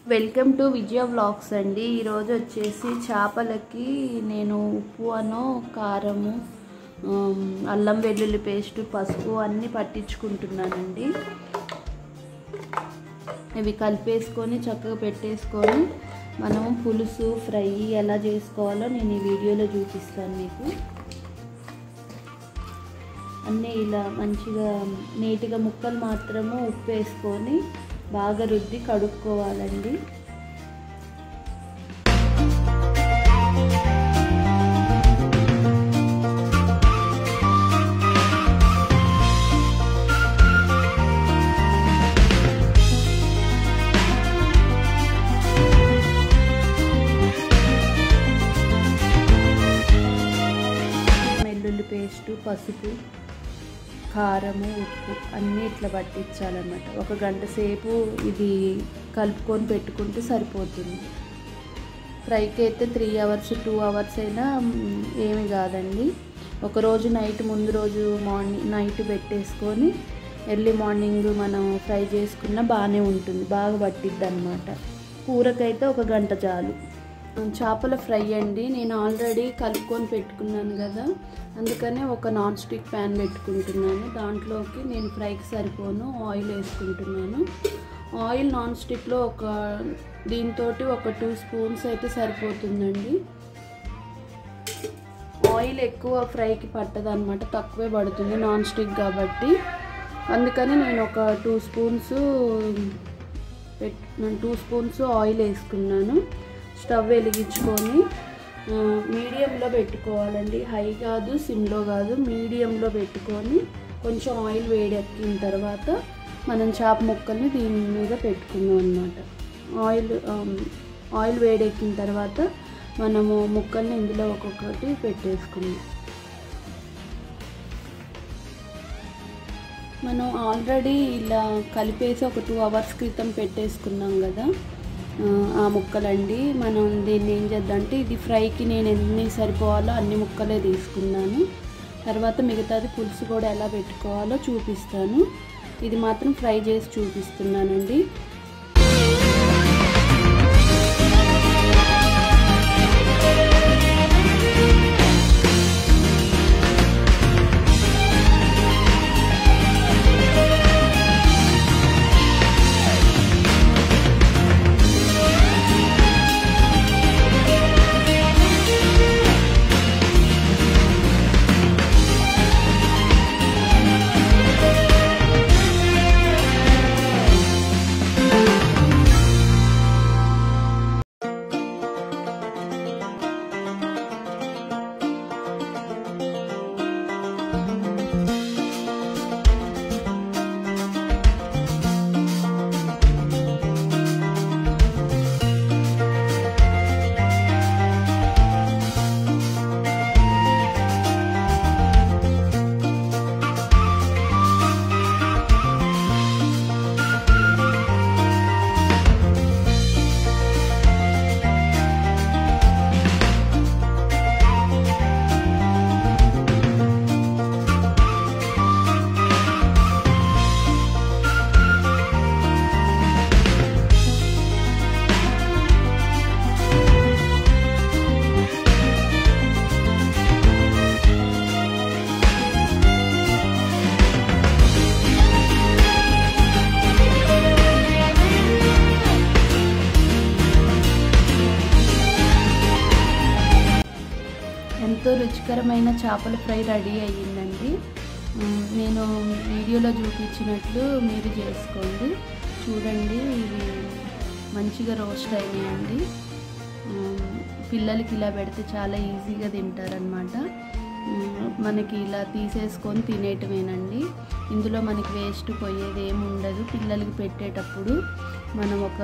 welcome to Vijaya vlogs అండి ఈరోజు వచ్చేసి చేపలకి నేను ఉప్పు అను కారము ఆమ్, అల్లం వెల్లుల్లి పేస్ట్ పసుపు అన్నీ పట్టించుకుంటున్నానండి ఇవి కలిపేసుకొని చక్కగా పెట్టేసుకొని మనము పులుసు ఫ్రై ఎలా చేసుకోవాలో నేను ఈ వీడియోలో చూపిస్తాను మీకు అన్నీ ఇలా మంచిగా నీట్గా ముక్కలు మాత్రము ఉప్పు వేసుకొని బాగా రుద్ది కడుక్కోవాలండి వెల్లుల్లి పేస్టు పసుపు కారము ఉప్పు అన్నీ ఇట్లా పట్టించాలన్నమాట ఒక గంట సేపు ఇది కలుపుకొని పెట్టుకుంటే సరిపోతుంది ఫ్రైకి అయితే త్రీ అవర్స్ టూ అవర్స్ అయినా మ్, ఏమి కాదండి ఒక రోజు నైట్ ముందు రోజు మార్నింగ్ నైట్ పెట్టేసుకొని ఎర్లీ మార్నింగ్ మనం ఫ్రై చేసుకున్న బాగానే ఉంటుంది బాగా పట్టిద్ది అనమాట కూరకైతే ఒక గంట చాలు చేపల ఫ్రై అండి నేను ఆల్రెడీ కలుపుకొని పెట్టుకున్నాను కదా అందుకనే ఒక నాన్ స్టిక్ ప్యాన్ పెట్టుకుంటున్నాను దాంట్లోకి నేను ఫ్రైకి సరిపోను ఆయిల్ వేసుకుంటున్నాను ఆయిల్ నాన్ స్టిక్లో ఒక దీంతో ఒక టూ స్పూన్స్ అయితే సరిపోతుందండి ఆయిల్ ఎక్కువ ఫ్రైకి పట్టదు అనమాట తక్కువే పడుతుంది నాన్ స్టిక్ కాబట్టి అందుకని నేను ఒక టూ స్పూన్స్ పెట్ టూ స్పూన్స్ ఆయిల్ వేసుకున్నాను స్టవ్ వెలిగించుకొని ఆ, మీడియంలో పెట్టుకోవాలండి హై కాదు సిమ్లో కాదు మీడియంలో పెట్టుకొని కొంచెం ఆయిల్ వేడెక్కిన తర్వాత మనం చేప ముక్కల్ని దీని మీద పెట్టుకుందాం అనమాట ఆయిల్ ఆమ్, ఆయిల్ వేడెక్కిన తర్వాత మనము ముక్కల్ని ఇందులో ఒక్కొక్కటి పెట్టేసుకుందాం మనం ఆల్రెడీ ఇలా కలిపేసి ఒక టూ అవర్స్ క్రితం పెట్టేసుకున్నాం కదా ఆ, ఆ ముక్కలండి మనం దీన్ని ఏం చేద్దామంటే ఇది ఫ్రైకి నేను ఎన్ని సరిపోవాలో అన్ని ముక్కలే తీసుకున్నాను తర్వాత మిగతాది పులుసు కూడా ఎలా పెట్టుకోవాలో చూపిస్తాను ఇది మాత్రం ఫ్రై చేసి చూపిస్తున్నానండి ఎంతో రుచికరమైన చేపల ఫ్రై రెడీ అయ్యిందండి ఉమ్, నేను వీడియోలో చూపించినట్లు మీరు చేసుకోండి చూడండి ఇవి మంచిగా రోస్ట్ అయినాయండి ఉమ్, పిల్లలకి ఇలా పెడితే చాలా ఈజీగా తింటారనమాట ఉమ్, మనకి ఇలా తీసేసుకొని తినేయటమేనండి ఇందులో మనకి వేస్ట్ పోయేది ఏమి ఉండదు పిల్లలకి పెట్టేటప్పుడు మనం ఒక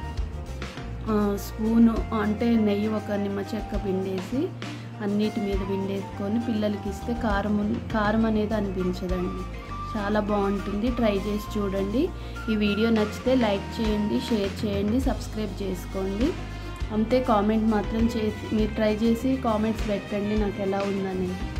ఆ, స్పూను అంటే నెయ్యి ఒక నిమ్మ చెక్క పిండేసి అన్నిటి మీద పిండేసుకొని పిల్లలకి ఇస్తే కారం ఉన్- కారం అనేది అనిపించదండి చాలా బాగుంటుంది ట్రై చేసి చూడండి ఈ వీడియో నచ్చితే లైక్ చేయండి షేర్ చేయండి సబ్స్క్రైబ్ చేసుకోండి అంతే కామెంట్ మాత్రం చేసి మీరు ట్రై చేసి కామెంట్స్ పెట్టండి నాకు ఎలా ఉందనేది